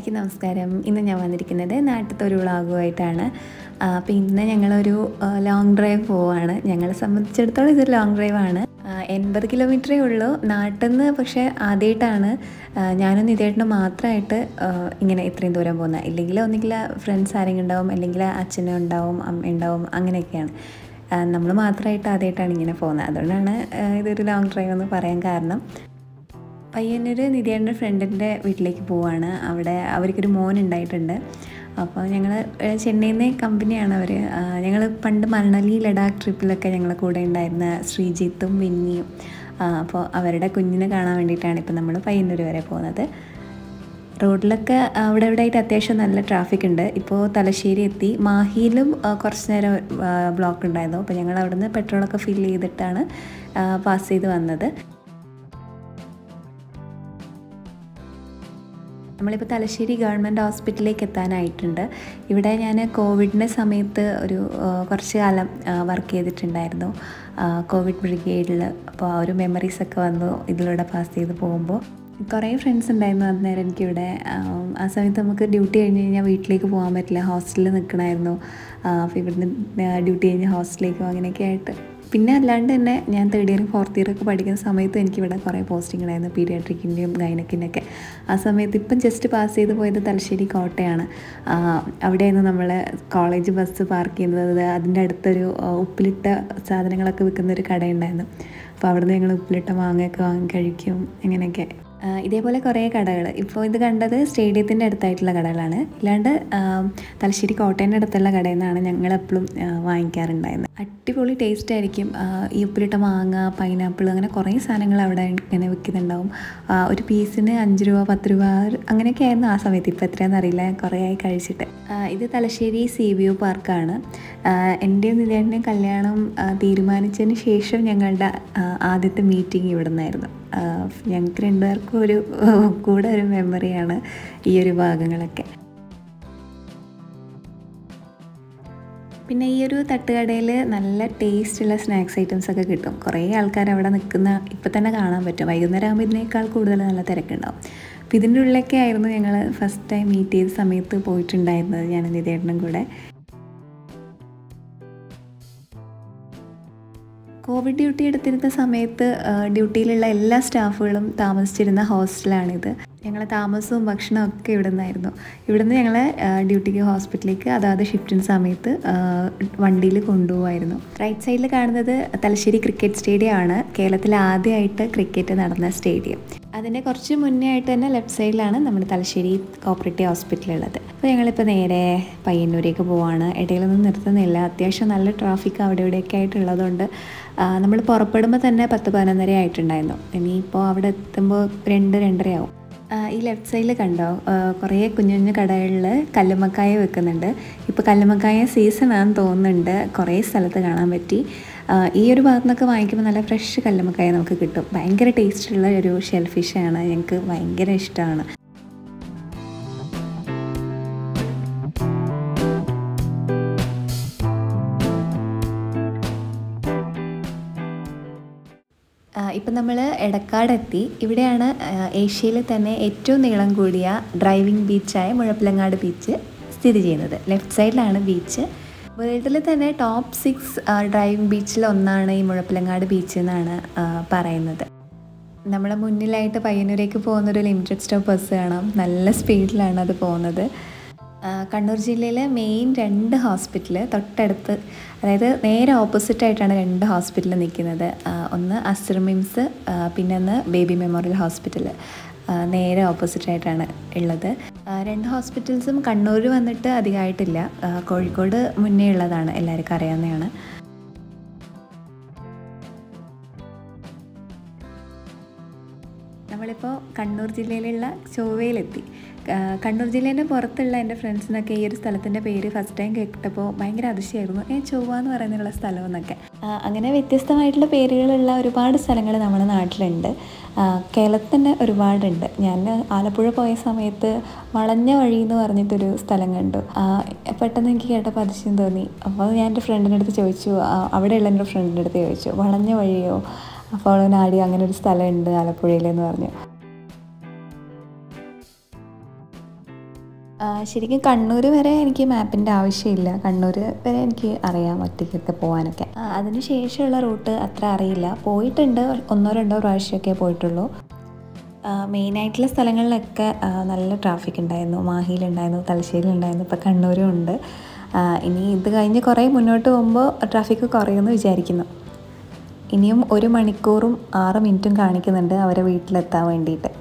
എല്ലാവർക്കും നമസ്കാരം ഇന്ന് ഞാൻ വന്നിരിക്കുന്നത് നാട്ടിലത്തെ ഒരു വ്ളോഗുമായിട്ടാണ് അപ്പോൾ ഇന്ന് ഞങ്ങളൊരു ലോങ് ഡ്രൈവ് പോവാണ് ഞങ്ങളെ സംബന്ധിച്ചിടത്തോളം ഇതൊരു ലോങ് ഡ്രൈവാണ് എൺപത് കിലോമീറ്ററേ ഉള്ളൂ നാട്ടിൽ നിന്ന് പക്ഷേ ആദ്യമായിട്ടാണ് ഞാനും നിതേട്ടനും മാത്രമായിട്ട് ഇങ്ങനെ ഇത്രയും ദൂരം പോകുന്നത് ഇല്ലെങ്കിൽ ഒന്നുകിൽ ഫ്രണ്ട്സ് ആരെങ്കിലും ഉണ്ടാവും അല്ലെങ്കിൽ അച്ഛനും ഉണ്ടാവും അമ്മ ഉണ്ടാവും അങ്ങനെയൊക്കെയാണ് നമ്മൾ മാത്രമായിട്ട് ആദ്യമായിട്ടാണ് ഇങ്ങനെ പോകുന്നത് അതുകൊണ്ടാണ് ഇതൊരു ലോങ് ഡ്രൈവ് എന്ന് പറയാൻ കാരണം പയ്യന്നൂർ നിധിയേൻ്റെ ഫ്രണ്ടിൻ്റെ വീട്ടിലേക്ക് പോവാണ് അവിടെ അവർക്കൊരു മോൻ ഉണ്ടായിട്ടുണ്ട് അപ്പോൾ ഞങ്ങൾ ചെന്നൈയിൽ നിന്ന് കമ്പനിയാണ് അവർ ഞങ്ങൾ പണ്ട് മണലി ലഡാക്ക് ട്രിപ്പിലൊക്കെ ഞങ്ങൾ കൂടെ ഉണ്ടായിരുന്ന ശ്രീജിത്തും വിന്നിയും അപ്പോൾ അവരുടെ കുഞ്ഞിനെ കാണാൻ വേണ്ടിയിട്ടാണ് ഇപ്പോൾ നമ്മൾ പയ്യന്നൂർ വരെ പോകുന്നത് റോഡിലൊക്കെ അവിടെ ഇവിടെ ആയിട്ട് അത്യാവശ്യം നല്ല ട്രാഫിക് ഉണ്ട് ഇപ്പോൾ തലശ്ശേരി എത്തി മാഹിയിലും കുറച്ച് നേരം ബ്ലോക്ക് ഉണ്ടായിരുന്നു അപ്പോൾ ഞങ്ങൾ അവിടുന്ന് പെട്രോളൊക്കെ ഫിൽ ചെയ്തിട്ടാണ് പാസ് ചെയ്ത് വന്നത് നമ്മളിപ്പോൾ തലശ്ശേരി ഗവൺമെൻറ് ഹോസ്പിറ്റലിലേക്ക് എത്താനായിട്ടുണ്ട് ഇവിടെ ഞാൻ കോവിഡിൻ്റെ സമയത്ത് ഒരു കുറച്ച് കാലം വർക്ക് ചെയ്തിട്ടുണ്ടായിരുന്നു കോവിഡ് ബ്രിഗേഡിൽ അപ്പോൾ ആ ഒരു മെമ്മറീസൊക്കെ വന്നു ഇതിലൂടെ പാസ് ചെയ്ത് പോകുമ്പോൾ കുറേ ഫ്രണ്ട്സ് ഉണ്ടായിരുന്നു അന്നേരം എനിക്കിവിടെ ആ സമയത്ത് നമുക്ക് ഡ്യൂട്ടി കഴിഞ്ഞ് കഴിഞ്ഞാൽ വീട്ടിലേക്ക് പോകാൻ പറ്റില്ല ഹോസ്റ്റലിൽ നിൽക്കണമായിരുന്നു അപ്പോൾ ഇവിടുന്ന് ഡ്യൂട്ടി കഴിഞ്ഞ് ഹോസ്റ്റലിലേക്കും അങ്ങനെയൊക്കെ ആയിട്ട് പിന്നെ അല്ലാണ്ട് തന്നെ ഞാൻ തേർഡ് ഇയറും ഫോർത്ത് ഇയറൊക്കെ പഠിക്കുന്ന സമയത്ത് എനിക്കിവിടെ കുറേ പോസ്റ്റിംഗ് ഉണ്ടായിരുന്നു പീഡിയാട്രിക്കിൻ്റെയും ഗൈനക്കിൻ്റെയൊക്കെ ആ സമയത്ത് ഇപ്പം ജസ്റ്റ് പാസ് ചെയ്ത് പോയത് തലശ്ശേരി കോട്ടയാണ് അവിടെയായിരുന്നു നമ്മൾ കോളേജ് ബസ് പാർക്ക് ചെയ്യുന്നത് അതിൻ്റെ അടുത്തൊരു ഉപ്പിലിട്ട സാധനങ്ങളൊക്കെ വിൽക്കുന്ന ഒരു കടയുണ്ടായിരുന്നു അപ്പോൾ അവിടുന്ന് ഞങ്ങൾ ഉപ്പിലിട്ട മാങ്ങയൊക്കെ വാങ്ങി കഴിക്കും അങ്ങനെയൊക്കെ ഇതേപോലെ കുറേ കടകൾ ഇപ്പോൾ ഇത് കണ്ടത് സ്റ്റേഡിയത്തിൻ്റെ അടുത്തായിട്ടുള്ള കടകളാണ് ഇല്ലാണ്ട് തലശ്ശേരി കോട്ടയൻ്റെ അടുത്തുള്ള കടയിൽ നിന്നാണ് ഞങ്ങൾ എപ്പോഴും വാങ്ങിക്കാറുണ്ടായിരുന്നത് അടിപൊളി ടേസ്റ്റ് ആയിരിക്കും ഈ ഉപ്പിലിട്ട മാങ്ങ പൈനാപ്പിൾ അങ്ങനെ കുറേ സാധനങ്ങൾ അവിടെ ഇങ്ങനെ വിൽക്കുന്നുണ്ടാവും ഒരു പീസിന് അഞ്ച് രൂപ പത്ത് രൂപ അങ്ങനെയൊക്കെ ആയിരുന്നു ആ സമയത്ത് ഇപ്പോൾ എത്രയാണെന്ന് അറിയില്ല കുറേ ആയി കഴിച്ചിട്ട് ഇത് തലശ്ശേരി സി വി യു പാർക്കാണ് എൻ്റെയും നിതേൻ്റെയും കല്യാണം തീരുമാനിച്ചതിന് ശേഷം ഞങ്ങളുടെ ആദ്യത്തെ മീറ്റിംഗ് ഇവിടെ നിന്നായിരുന്നു ഞങ്ങൾക്ക് രണ്ടുപേർക്കും ഒരു കൂടെ ഒരു മെമ്മറിയാണ് ഈ ഒരു ഭാഗങ്ങളൊക്കെ പിന്നെ ഈ ഒരു തട്ടുകടയിൽ നല്ല ടേസ്റ്റുള്ള സ്നാക്സ് ഐറ്റംസ് ഒക്കെ കിട്ടും കുറേ ആൾക്കാർ അവിടെ നിൽക്കുന്ന ഇപ്പം തന്നെ കാണാൻ പറ്റും വൈകുന്നേരം ആകുമ്പോൾ ഇതിനേക്കാൾ കൂടുതൽ നല്ല തിരക്കുണ്ടാവും അപ്പോൾ ഇതിൻ്റെ ഉള്ളിലൊക്കെ ആയിരുന്നു ഞങ്ങൾ ഫസ്റ്റ് ടൈം മീറ്റ് ചെയ്ത സമയത്ത് പോയിട്ടുണ്ടായിരുന്നത് ഞാൻ നിതേട്ടനും കൂടെ കോവിഡ് ഡ്യൂട്ടി എടുത്തിരുന്ന സമയത്ത് ഡ്യൂട്ടിയിലുള്ള എല്ലാ സ്റ്റാഫുകളും താമസിച്ചിരുന്ന ഹോസ്റ്റലാണിത് ഞങ്ങൾ താമസവും ഭക്ഷണവും ഒക്കെ ഇവിടെ നിന്നായിരുന്നു ഇവിടുന്ന് ഞങ്ങൾ ഡ്യൂട്ടിക്ക് ഹോസ്പിറ്റലിലേക്ക് അതാത് ഷിഫ്റ്റിന് സമയത്ത് വണ്ടിയിൽ കൊണ്ടുപോകുമായിരുന്നു റൈറ്റ് സൈഡിൽ കാണുന്നത് തലശ്ശേരി ക്രിക്കറ്റ് സ്റ്റേഡിയം ആണ് കേരളത്തിൽ ആദ്യമായിട്ട് ക്രിക്കറ്റ് നടന്ന സ്റ്റേഡിയം അതിൻ്റെ കുറച്ച് മുന്നേ ആയിട്ട് തന്നെ ലെഫ്റ്റ് സൈഡിലാണ് നമ്മുടെ തലശ്ശേരി കോപ്പറേറ്റീവ് ഹോസ്പിറ്റൽ ഉള്ളത് അപ്പോൾ ഞങ്ങളിപ്പോൾ നേരെ പയ്യന്നൂരേക്ക് പോവാണ് ഇടയിലൊന്നും നിർത്തുന്നില്ല അത്യാവശ്യം നല്ല ട്രാഫിക് അവിടെ ഇവിടെയൊക്കെ ആയിട്ടുള്ളതുകൊണ്ട് നമ്മൾ പുറപ്പെടുമ്പോൾ തന്നെ പത്ത് പതിനൊന്നര ആയിട്ടുണ്ടായിരുന്നു ഇനിയിപ്പോൾ അവിടെ എത്തുമ്പോൾ രണ്ട് രണ്ടരയാവും ഈ ലെഫ്റ്റ് സൈഡിൽ കണ്ടോ കുറേ കുഞ്ഞു കുഞ്ഞു കടകളിൽ കല്ലുമ്മക്കായ വെക്കുന്നുണ്ട് ഇപ്പോൾ കല്ലുമ്മക്കായ സീസണാണെന്ന് തോന്നുന്നുണ്ട് കുറേ സ്ഥലത്ത് കാണാൻ പറ്റി ഈ ഒരു ഭാഗത്തു നിന്നൊക്കെ വാങ്ങിക്കുമ്പോൾ നല്ല ഫ്രഷ് കല്ലുമ്മക്കായ നമുക്ക് കിട്ടും ഭയങ്കര ടേസ്റ്റുള്ള ഒരു ഷെൽ ഫിഷാണ് ഞങ്ങൾക്ക് ഭയങ്കര ഇഷ്ടമാണ് ഇപ്പം നമ്മൾ എടക്കാടെത്തി ഇവിടെയാണ് ഏഷ്യയിൽ തന്നെ ഏറ്റവും നീളം കൂടിയ ഡ്രൈവിംഗ് ബീച്ചായ മുഴപ്പിലങ്ങാട് ബീച്ച് സ്ഥിതി ചെയ്യുന്നത് ലെഫ്റ്റ് സൈഡിലാണ് ബീച്ച് വേൾഡിൽ തന്നെ ടോപ്പ് സിക്സ് ഡ്രൈവിംഗ് ബീച്ചിൽ ഒന്നാണ് ഈ മുഴപ്പിലങ്ങാട് ബീച്ച് എന്നാണ് പറയുന്നത് നമ്മളെ മുന്നിലായിട്ട് പയ്യന്നൂരേക്ക് പോകുന്നൊരു ലിമിറ്റഡ് സ്റ്റോപ്പ് ബസ് കാണാം നല്ല സ്പീഡിലാണ് അത് പോകുന്നത് കണ്ണൂർ ജില്ലയിലെ മെയിൻ രണ്ട് ഹോസ്പിറ്റൽ തൊട്ടടുത്ത് അതായത് നേരെ ഓപ്പോസിറ്റ് ആയിട്ടാണ് രണ്ട് ഹോസ്പിറ്റൽ നിൽക്കുന്നത് ഒന്ന് അസ്ർ മിംസ് പിന്നെ ഒന്ന് ബേബി മെമ്മോറിയൽ ഹോസ്പിറ്റൽ നേരെ ഓപ്പോസിറ്റ് ആയിട്ടാണ് ഉള്ളത് രണ്ട് ഹോസ്പിറ്റൽസും കണ്ണൂർ വന്നിട്ട് അധികമായിട്ടില്ല കോഴിക്കോട് മുന്നേ ഉള്ളതാണ് എല്ലാവർക്കും അറിയാവുന്നതാണ് നമ്മളിപ്പോൾ കണ്ണൂർ ജില്ലയിലുള്ള ചൊവ്വയിലെത്തി കണ്ണൂർ ജില്ലേൻ്റെ പുറത്തുള്ള എൻ്റെ ഫ്രണ്ട്സിനൊക്കെ ഈ ഒരു സ്ഥലത്തിൻ്റെ പേര് ഫസ്റ്റ് ടൈം കേട്ടപ്പോൾ ഭയങ്കര അതിശയമായിരുന്നു ഏ ചൊവ്വ എന്ന് പറയുന്നുള്ള സ്ഥലം എന്നൊക്കെ അങ്ങനെ വ്യത്യസ്തമായിട്ടുള്ള പേരുകളുള്ള ഒരുപാട് സ്ഥലങ്ങൾ നമ്മുടെ നാട്ടിലുണ്ട് കേരളത്തിൽ തന്നെ ഒരുപാടുണ്ട് ഞാൻ ആലപ്പുഴ പോയ സമയത്ത് വളഞ്ഞ വഴി എന്ന് പറഞ്ഞിട്ടൊരു സ്ഥലം കണ്ടു പെട്ടെന്ന് എനിക്ക് കേട്ടപ്പോൾ അതിശയം തോന്നി അപ്പോൾ ഞാൻ എൻ്റെ ഫ്രണ്ടിൻ്റെ അടുത്ത് ചോദിച്ചു അവിടെയുള്ള എൻ്റെ ഫ്രണ്ടിൻ്റെ അടുത്ത് ചോദിച്ചു വളഞ്ഞ വഴിയോ അപ്പോൾ നാടി അങ്ങനെ ഒരു സ്ഥലമുണ്ട് ആലപ്പുഴയിലെന്ന് പറഞ്ഞു ആ, ശരിക്കും കണ്ണൂർ വരെ എനിക്ക് മാപ്പിൻ്റെ ആവശ്യമില്ല കണ്ണൂർ വരെ എനിക്ക് അറിയാം ഒറ്റയ്ക്കൊക്കെ പോകാനൊക്കെ ആ, അതിന് ശേഷമുള്ള റൂട്ട് അത്ര അറിയില്ല പോയിട്ടുണ്ട് ഒന്നോ രണ്ടോ പ്രാവശ്യമൊക്കെ പോയിട്ടുള്ളൂ മെയിനായിട്ടുള്ള സ്ഥലങ്ങളിലൊക്കെ ആ, നല്ല ട്രാഫിക് ഉണ്ടായിരുന്നു മാഹിയിലുണ്ടായിരുന്നു തലശ്ശേരിയിലുണ്ടായിരുന്നു ഇപ്പോൾ കണ്ണൂരും ഉണ്ട് ആ, ഇനി ഇത് കഴിഞ്ഞ് കുറേ മുന്നോട്ട് പോകുമ്പോൾ ട്രാഫിക് കുറയുമെന്ന് വിചാരിക്കുന്നു ഇനിയും ഒരു മണിക്കൂറും ആറ് മിനിറ്റും കാണിക്കുന്നുണ്ട് അവരെ വീട്ടിലെത്താൻ വേണ്ടിയിട്ട്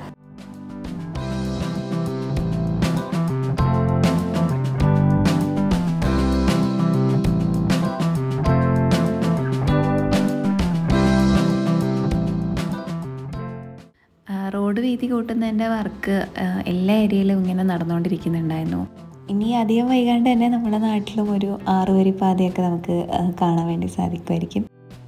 ആ, റോഡ് വീതി കൂട്ടുന്നതിൻ്റെ വർക്ക് ആ, എല്ലാ ഏരിയയിലും ഇങ്ങനെ നടന്നുകൊണ്ടിരിക്കുന്നുണ്ടായിരുന്നു ഇനി അധികം വൈകാണ്ട് തന്നെ നമ്മുടെ നാട്ടിലും ഒരു ആറുവരി പാതയൊക്കെ നമുക്ക് ആ, കാണാൻ വേണ്ടി സാധിക്കുമായിരിക്കും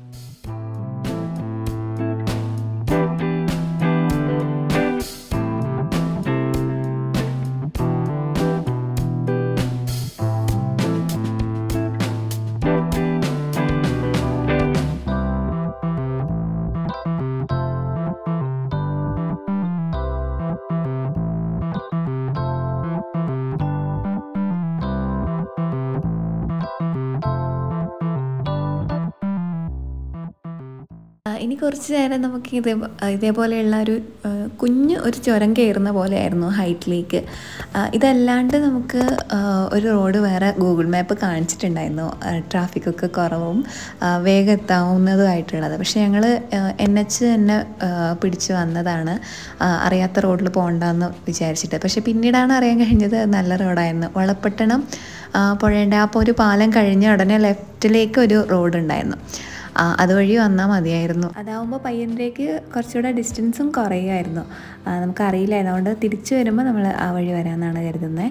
ആ, ഇനി കുറച്ച് നേരം നമുക്ക് ഇതേ ഇതേപോലെയുള്ള ഒരു ആ, കുഞ്ഞ് ഒരു ചുരം കയറുന്ന പോലെയായിരുന്നു ഹൈറ്റിലേക്ക് ആ, ഇതല്ലാണ്ട് നമുക്ക് ആ, ഒരു റോഡ് വേറെ ഗൂഗിൾ മാപ്പ് കാണിച്ചിട്ടുണ്ടായിരുന്നു ട്രാഫിക്കൊക്കെ കുറവും ആ, വേഗം എത്താവുന്നതുമായിട്ടുള്ളത് പക്ഷേ ഞങ്ങൾ എൻ എച്ച് തന്നെ ആ, പിടിച്ച് വന്നതാണ് ആ, അറിയാത്ത റോഡിൽ പോകണ്ടെന്ന് വിചാരിച്ചിട്ട് പക്ഷേ പിന്നീടാണ് അറിയാൻ കഴിഞ്ഞത് അത് നല്ല റോഡായിരുന്നു വളപ്പട്ടണം ആ, പുഴയുടെ അപ്പോൾ ഒരു പാലം കഴിഞ്ഞ ഉടനെ ലെഫ്റ്റിലേക്ക് ഒരു റോഡ് ഉണ്ടായിരുന്നു ആ, അതുവഴി വന്നാൽ മതിയായിരുന്നു അതാവുമ്പോൾ പയ്യനിലേക്ക് കുറച്ചുകൂടെ ഡിസ്റ്റൻസും കുറയുമായിരുന്നു ആ, നമുക്കറിയില്ലായിരുന്നു അതുകൊണ്ട് തിരിച്ചു വരുമ്പോൾ നമ്മൾ ആ വഴി വരാമെന്നാണ് കരുതുന്നത്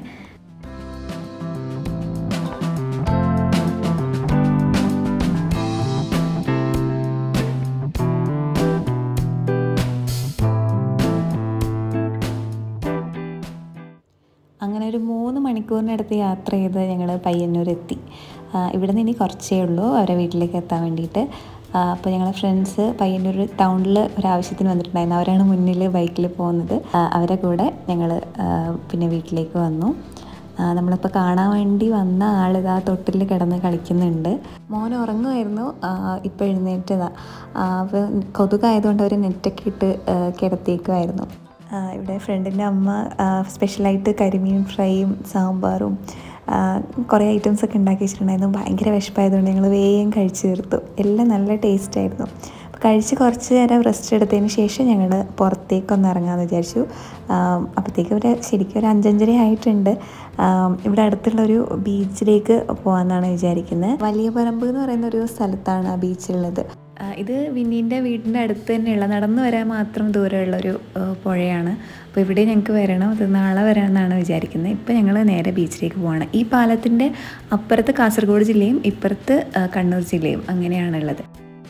അങ്ങനെ ഒരു മൂന്ന് മണിക്കൂറിനടുത്ത് യാത്ര ചെയ്ത് ഞങ്ങൾ പയ്യന്നൂർ എത്തി ആ, ഇവിടെ നിന്ന് ഇനി കുറച്ചേ ഉള്ളൂ അവരെ വീട്ടിലേക്ക് എത്താൻ വേണ്ടിയിട്ട് അപ്പോൾ ഞങ്ങളെ ഫ്രണ്ട്സ് പയ്യന്നൂർ ടൗണിൽ ഒരാവശ്യത്തിന് വന്നിട്ടുണ്ടായിരുന്നു അവരാണ് മുന്നിൽ ബൈക്കിൽ പോകുന്നത് ആ, അവരെ കൂടെ ഞങ്ങൾ പിന്നെ വീട്ടിലേക്ക് വന്നു ആ, നമ്മളിപ്പോൾ കാണാൻ വേണ്ടി വന്ന ആൾ ഇതാ തൊട്ടിൽ കിടന്ന് കളിക്കുന്നുണ്ട് മോൻ ഉറങ്ങുമായിരുന്നു ഇപ്പോൾ എഴുന്നേറ്റതാ അപ്പോൾ കൊതുകായതുകൊണ്ട് അവർ നെറ്റൊക്കെ ഇട്ട് ആ, കിടത്തിയേക്കുമായിരുന്നു ആ, ഇവിടെ ഫ്രണ്ടിൻ്റെ അമ്മ ആ, സ്പെഷ്യലായിട്ട് കരിമീൻ ഫ്രൈയും സാമ്പാറും ആ, കുറേ ഐറ്റംസ് ഒക്കെ ഉണ്ടാക്കി വെച്ചിട്ടുണ്ടായിരുന്നു ഭയങ്കര വിശപ്പായതുകൊണ്ട് ഞങ്ങൾ വേഗം കഴിച്ചു തീർത്തു എല്ലാം നല്ല ടേസ്റ്റ് ആയിരുന്നു അപ്പോൾ കഴിച്ച് കുറച്ച് നേരം റെസ്റ്റ് എടുത്തതിന് ശേഷം ഞങ്ങൾ പുറത്തേക്കൊന്ന് ഇറങ്ങാമെന്ന് വിചാരിച്ചു ആ, അപ്പോഴത്തേക്ക് ഒരു ശരിക്കും ഒരു അഞ്ചഞ്ചര ആയിട്ടുണ്ട് ആ, ഇവിടെ അടുത്തുള്ളൊരു ബീച്ചിലേക്ക് പോകാമെന്നാണ് വിചാരിക്കുന്നത് വലിയ പറമ്പ് എന്ന് പറയുന്ന ഒരു സ്ഥലത്താണ് ആ ബീച്ചുള്ളത് ആ, ഇത് വിന്നീൻ്റെ വീടിൻ്റെ അടുത്ത് തന്നെയുള്ള നടന്നു വരാൻ മാത്രം ദൂരമുള്ളൊരു ആ, പുഴയാണ് അപ്പോൾ ഇവിടെ ഞങ്ങൾക്ക് വരണം അത് നാളെ വരാമെന്നാണ് വിചാരിക്കുന്നത് ഇപ്പോൾ ഞങ്ങൾ നേരെ ബീച്ചിലേക്ക് പോവാണ് ഈ പാലത്തിൻ്റെ അപ്പുറത്ത് കാസർഗോഡ് ജില്ലയും ഇപ്പുറത്ത് ആ, കണ്ണൂർ ജില്ലയും അങ്ങനെയാണുള്ളത്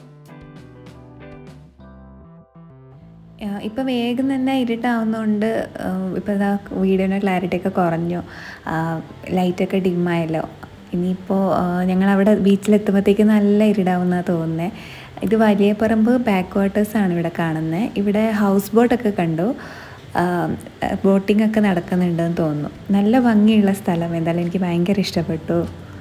ഇപ്പോൾ വേഗം തന്നെ ഇരുട്ടാവുന്നതുകൊണ്ട് ഇപ്പോൾ ഇതാ വീഡിയോയുടെ ക്ലാരിറ്റി ഒക്കെ കുറഞ്ഞു ലൈറ്റൊക്കെ ഡിമ്മായല്ലോ ഇനിയിപ്പോൾ ഞങ്ങളവിടെ ബീച്ചിലെത്തുമ്പോഴത്തേക്ക് നല്ല ഇരുടാവുന്നതാണ് തോന്നുന്നത് ഇത് വലിയ പറമ്പ് ബാക്ക് വാട്ടേഴ്സാണ് ഇവിടെ കാണുന്നത് ഇവിടെ ഹൗസ് ബോട്ടൊക്കെ കണ്ടു ബോട്ടിംഗ് ഒക്കെ നടക്കുന്നുണ്ടെന്ന് തോന്നുന്നു നല്ല ഭംഗിയുള്ള സ്ഥലം എന്തായാലും എനിക്ക് ഭയങ്കര ഇഷ്ടപ്പെട്ടു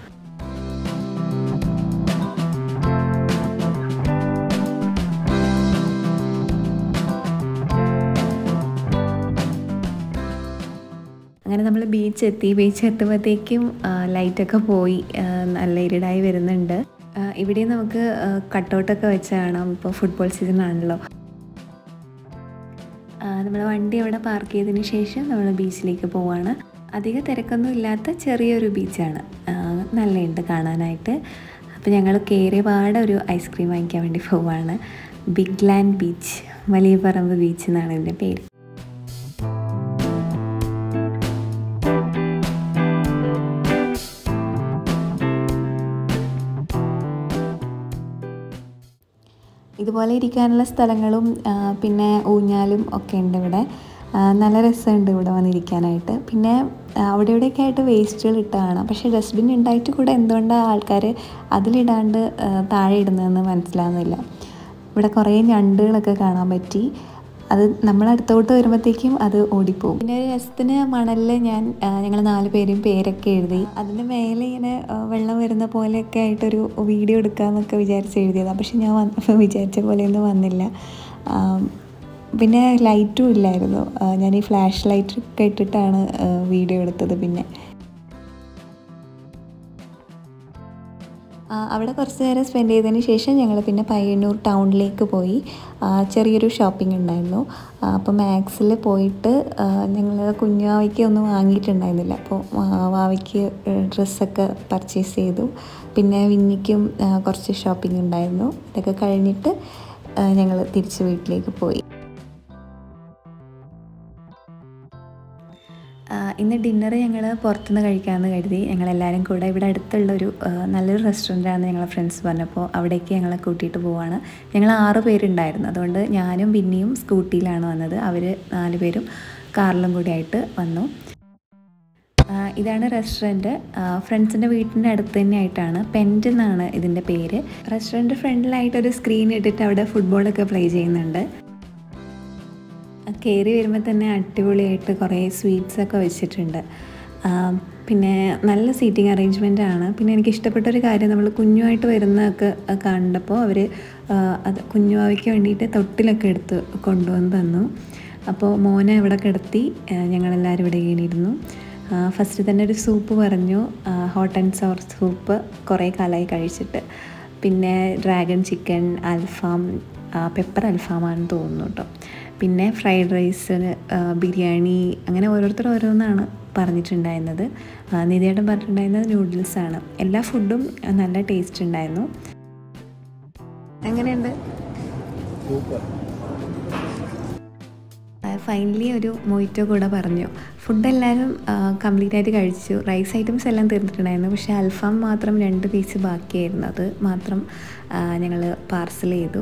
അങ്ങനെ നമ്മൾ ബീച്ച് എത്തി ബീച്ച് എത്തുമ്പോഴത്തേക്കും ലൈറ്റൊക്കെ പോയി ആ, നല്ല ഇരുടായി വരുന്നുണ്ട് ആ, ഇവിടെ നമുക്ക് കട്ടൗട്ടൊക്കെ വെച്ച് കാണാം ഇപ്പോൾ ഫുട്ബോൾ സീസൺ ആണല്ലോ നമ്മൾ വണ്ടി അവിടെ പാർക്ക് ചെയ്തതിന് ശേഷം നമ്മൾ ബീച്ചിലേക്ക് പോവാണ് അധിക തിരക്കൊന്നും ഇല്ലാത്ത ചെറിയൊരു ബീച്ചാണ് ആ, നല്ലയുണ്ട് കാണാനായിട്ട് അപ്പോൾ ഞങ്ങൾ കയറിയ പാടെ ഒരു ഐസ്ക്രീം വാങ്ങിക്കാൻ വേണ്ടി പോവാണ് ബിഗ് ലാൻഡ് ബീച്ച് വലിയ പറമ്പ് ബീച്ച് എന്നാണ് ഇതിൻ്റെ പേര് ഇതുപോലെ ഇരിക്കാനുള്ള സ്ഥലങ്ങളും ആ, പിന്നെ ഊഞ്ഞാലും ഒക്കെ ഉണ്ട് ഇവിടെ ആ, നല്ല രസമുണ്ട് ഇവിടെ വന്നിരിക്കാനായിട്ട് പിന്നെ ആ, അവിടെ ഇവിടെയൊക്കെ ആയിട്ട് വേസ്റ്റുകൾ ഇട്ട് കാണാം പക്ഷേ ഡസ്റ്റ്ബിൻ ഉണ്ടായിട്ട് കൂടെ എന്തുകൊണ്ടാണ് ആൾക്കാർ അതിലിടാണ്ട് ആ, താഴെ ഇടുന്നതെന്ന് മനസ്സിലാവുന്നില്ല ഇവിടെ കുറേ ഞണ്ടുകളൊക്കെ കാണാൻ പറ്റി അത് നമ്മൾ അടുത്തോട്ട് വരുമ്പോഴത്തേക്കും അത് ഓടിപ്പോവും പിന്നെ ഒരു രസത്തിന് മണലിൽ ഞാൻ ഞങ്ങൾ നാല് പേരും പേരൊക്കെ എഴുതി അതിൻ്റെ മേലെ ഇങ്ങനെ ആ, വെള്ളം വരുന്ന പോലെയൊക്കെ ആയിട്ടൊരു വീഡിയോ എടുക്കാമെന്നൊക്കെ വിചാരിച്ച് എഴുതിയതാണ് പക്ഷെ ഞാൻ വന്ന് വിചാരിച്ച പോലെയൊന്നും വന്നില്ല ആ, പിന്നെ ലൈറ്റും ഇല്ലായിരുന്നു ആ, ഞാൻ ഈ ഫ്ലാഷ് ലൈറ്റ് ഒക്കെ ഇട്ടിട്ടാണ് ആ, വീഡിയോ എടുത്തത് പിന്നെ ആ, അവിടെ കുറച്ച് നേരം സ്പെൻഡ് ചെയ്തതിന് ശേഷം ഞങ്ങൾ പിന്നെ പയ്യന്നൂർ ടൗണിലേക്ക് പോയി ആ, ചെറിയൊരു ഷോപ്പിംഗ് ഉണ്ടായിരുന്നു ആ, അപ്പോൾ മാക്സിൽ പോയിട്ട് ഞങ്ങൾ കുഞ്ഞാവയ്ക്ക് ഒന്നും വാങ്ങിയിട്ടുണ്ടായിരുന്നില്ല അപ്പോൾ വാവയ്ക്ക് ഡ്രസ്സൊക്കെ പർച്ചേസ് ചെയ്തു പിന്നെ വിന്നിക്കും ആ, കുറച്ച് ഷോപ്പിംഗ് ഉണ്ടായിരുന്നു ഇതൊക്കെ കഴിഞ്ഞിട്ട് ഞങ്ങൾ തിരിച്ച് വീട്ടിലേക്ക് പോയി ആ, ഇന്ന് ഡിന്നർ ഞങ്ങൾ പുറത്തുനിന്ന് കഴിക്കാമെന്ന് കരുതി ഞങ്ങളെല്ലാവരും കൂടെ ഇവിടെ അടുത്തുള്ളൊരു ആ, നല്ലൊരു റെസ്റ്റോറൻ്റാണ് ഞങ്ങളെ ഫ്രണ്ട്സ് പറഞ്ഞപ്പോൾ അവിടേക്ക് ഞങ്ങളെ കൂട്ടിയിട്ട് പോവാണ് ഞങ്ങൾ ആറ് പേരുണ്ടായിരുന്നു അതുകൊണ്ട് ഞാനും ബിന്നിയും സ്കൂട്ടിയിലാണ് വന്നത് അവർ നാല് പേരും കാറിലും കൂടി ആയിട്ട് വന്നു ആ, ഇതാണ് റെസ്റ്റോറൻറ്റ് ഫ്രണ്ട്സിൻ്റെ വീട്ടിൻ്റെ അടുത്ത് തന്നെ ആയിട്ടാണ് പെൻറ്റ് എന്നാണ് ഇതിൻ്റെ പേര് റെസ്റ്റോറൻറ്റ് ഫ്രണ്ടിലായിട്ടൊരു സ്ക്രീൻ ഇട്ടിട്ട് അവിടെ ഫുട്ബോളൊക്കെ പ്ലേ ചെയ്യുന്നുണ്ട് കയറി വരുമ്പോൾ തന്നെ അടിപൊളിയായിട്ട് കുറേ സ്വീറ്റ്സ് ഒക്കെ വെച്ചിട്ടുണ്ട് ആ, പിന്നെ നല്ല സീറ്റിംഗ് അറേഞ്ച്മെൻ്റ് ആണ് പിന്നെ എനിക്ക് ഇഷ്ടപ്പെട്ട ഒരു കാര്യം നമ്മൾ കുഞ്ഞുമായിട്ട് വരുന്നതൊക്കെ കണ്ടപ്പോൾ അവർ അത് കുഞ്ഞുവാവയ്ക്ക് വേണ്ടിയിട്ട് തൊട്ടിലൊക്കെ എടുത്ത് കൊണ്ടുവന്ന് തന്നു അപ്പോൾ മോനെ ഇവിടെ കിടത്തി ആ, ഞങ്ങളെല്ലാവരും ഇവിടെ ഇങ്ങനെയിരുന്നു ഫസ്റ്റ് തന്നെ ഒരു സൂപ്പ് പറഞ്ഞു ഹോട്ട് ആൻഡ് സോർ സൂപ്പ് കുറേ കാലമായി കഴിച്ചിട്ട് പിന്നെ ഡ്രാഗൺ ചിക്കൻ അൽഫാം പെപ്പർ അൽഫാമാണെന്ന് തോന്നുന്നു കേട്ടോ പിന്നെ ഫ്രൈഡ് റൈസ് ബിരിയാണി അങ്ങനെ ഓരോരുത്തർ ഓരോന്നാണ് പറഞ്ഞിട്ടുണ്ടായിരുന്നത് ആ, നിധിയേട്ടൻ പറഞ്ഞിട്ടുണ്ടായിരുന്നത് നൂഡിൽസാണ് എല്ലാ ഫുഡും നല്ല ടേസ്റ്റ് ഉണ്ടായിരുന്നു എങ്ങനെയുണ്ട് ഫൈനലി ഒരു മൊയ്റ്റോ കൂടെ പറഞ്ഞു ഫുഡ് എല്ലാവരും കംപ്ലീറ്റ് ആയിട്ട് കഴിച്ചു റൈസ് ഐറ്റംസ് എല്ലാം തീർന്നിട്ടുണ്ടായിരുന്നു പക്ഷേ അൽഫാം മാത്രം രണ്ട് പീസ് ബാക്കിയായിരുന്നു അത് മാത്രം ഞങ്ങൾ പാർസൽ ചെയ്തു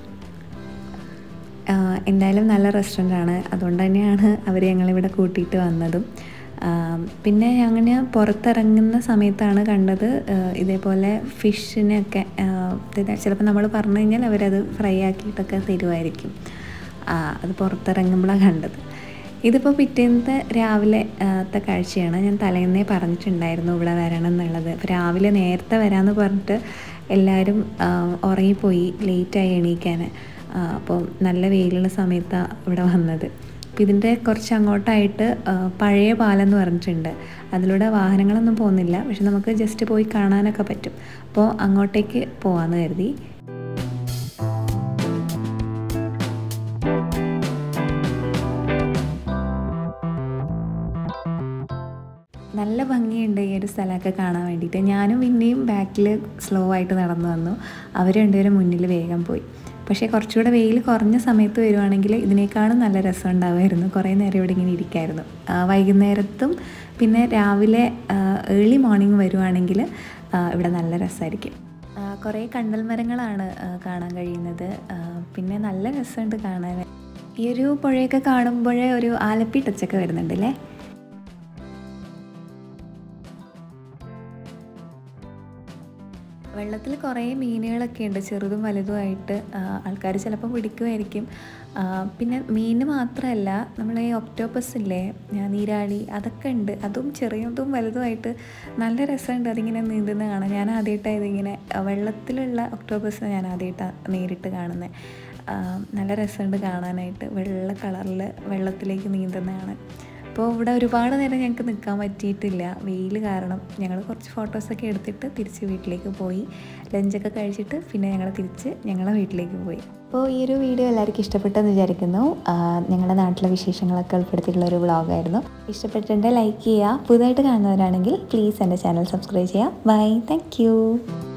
ആ, എന്തായാലും നല്ല റെസ്റ്റോറൻ്റ് ആണ് അതുകൊണ്ട് തന്നെയാണ് അവർ ഞങ്ങളിവിടെ കൂട്ടിയിട്ട് വന്നതും ആ, പിന്നെ അങ്ങനെ പുറത്തിറങ്ങുന്ന സമയത്താണ് കണ്ടത് ആ, ഇതേപോലെ ഫിഷിനെയൊക്കെ ചിലപ്പോൾ നമ്മൾ പറഞ്ഞു കഴിഞ്ഞാൽ അവരത് ഫ്രൈ ആക്കിയിട്ടൊക്കെ തരുമായിരിക്കും ആ, അത് പുറത്തിറങ്ങുമ്പോഴാണ് കണ്ടത് ഇതിപ്പോൾ പിറ്റേന്നത്തെ രാവിലെ ആ, ത്തെ കാഴ്ചയാണ് ഞാൻ തലേന്നേ പറഞ്ഞിട്ടുണ്ടായിരുന്നു ഇവിടെ വരണം എന്നുള്ളത് അപ്പോൾ രാവിലെ നേരത്തെ വരാമെന്ന് പറഞ്ഞിട്ട് എല്ലാവരും ആ, ഉറങ്ങിപ്പോയി ലേറ്റായി എണീക്കാൻ ആ, അപ്പോൾ നല്ല വെയിലുള്ള സമയത്താണ് ഇവിടെ വന്നത് അപ്പോൾ ഇതിൻ്റെ കുറച്ച് അങ്ങോട്ടായിട്ട് ആ, പഴയ പാലം എന്ന് പറഞ്ഞിട്ടുണ്ട് അതിലൂടെ വാഹനങ്ങളൊന്നും പോകുന്നില്ല പക്ഷെ നമുക്ക് ജസ്റ്റ് പോയി കാണാനൊക്കെ പറ്റും അപ്പോൾ അങ്ങോട്ടേക്ക് പോകാമെന്ന് കരുതി നല്ല ഭംഗിയുണ്ട് ഈ ഒരു സ്ഥലമൊക്കെ കാണാൻ വേണ്ടിയിട്ട് ഞാനും പിന്നെയും ബാക്കിൽ സ്ലോ ആയിട്ട് നടന്നു വന്നു അവർ രണ്ടുപേരും മുന്നിൽ വേഗം പോയി പക്ഷേ കുറച്ചുകൂടെ വെയിൽ കുറഞ്ഞ സമയത്ത് വരുവാണെങ്കിൽ ഇതിനേക്കാളും നല്ല രസം ഉണ്ടാവുമായിരുന്നു കുറേ നേരം ഇവിടെ ഇങ്ങനെ ഇരിക്കായിരുന്നു ആ, വൈകുന്നേരത്തും പിന്നെ രാവിലെ ഏർലി മോർണിംഗ് വരുവാണെങ്കിൽ ആ, ഇവിടെ നല്ല രസമായിരിക്കും ആ, കുറേ കണ്ടൽ മരങ്ങളാണ് ആ, കാണാൻ കഴിയുന്നത് ആ, പിന്നെ നല്ല രസമുണ്ട് കാണാൻ ഈ ഒരു പുഴയൊക്കെ കാണുമ്പോഴേ ഒരു ആലപ്പി ടച്ചൊക്കെ വരുന്നുണ്ടല്ലേ വെള്ളത്തിൽ കുറേ മീനുകളൊക്കെ ഉണ്ട് ചെറുതും വലുതുമായിട്ട് ആൾക്കാർ ചിലപ്പോൾ പിടിക്കുമായിരിക്കും ആ, പിന്നെ മീൻ മാത്രമല്ല നമ്മൾ ഈ ഒക്ടോപ്പസ് ഇല്ലേ ആ, നീരാളി അതൊക്കെ ഉണ്ട് അതും ചെറിയതും വലുതുമായിട്ട് നല്ല രസമുണ്ട് അതിങ്ങനെ നീന്തുന്ന കാണാൻ ഞാൻ ആദ്യമായിട്ടാണ് ഇതിങ്ങനെ ആ, വെള്ളത്തിലുള്ള ഒക്ടോപ്പസ് ഞാൻ ആദ്യമായിട്ടാണ് നേരിട്ട് കാണുന്നത് നല്ല രസമുണ്ട് കാണാനായിട്ട് വെള്ള കളറിൽ വെള്ളത്തിലേക്ക് നീന്തുന്നതാണ് അപ്പോൾ ഇവിടെ ഒരുപാട് നേരം ഞങ്ങൾക്ക് നിൽക്കാൻ പറ്റിയിട്ടില്ല വെയിൽ കാരണം ഞങ്ങൾ കുറച്ച് ഫോട്ടോസൊക്കെ എടുത്തിട്ട് തിരിച്ച് വീട്ടിലേക്ക് പോയി ലഞ്ചൊക്കെ കഴിച്ചിട്ട് പിന്നെ ഞങ്ങൾ തിരിച്ച് ഞങ്ങളെ വീട്ടിലേക്ക് പോയി അപ്പോൾ ഈ ഒരു വീഡിയോ എല്ലാവർക്കും ഇഷ്ടപ്പെട്ടെന്ന് വിചാരിക്കുന്നു ആ, ഞങ്ങളുടെ നാട്ടിലെ വിശേഷങ്ങളൊക്കെ ഉൾപ്പെടുത്തിയിട്ടുള്ള ഒരു വ്ളോഗായിരുന്നു ഇഷ്ടപ്പെട്ടിട്ടുണ്ടെങ്കിൽ ലൈക്ക് ചെയ്യുക പുതുതായിട്ട് കാണുന്നവരാണെങ്കിൽ പ്ലീസ് എൻ്റെ ചാനൽ സബ്സ്ക്രൈബ് ചെയ്യുക ബൈ താങ്ക്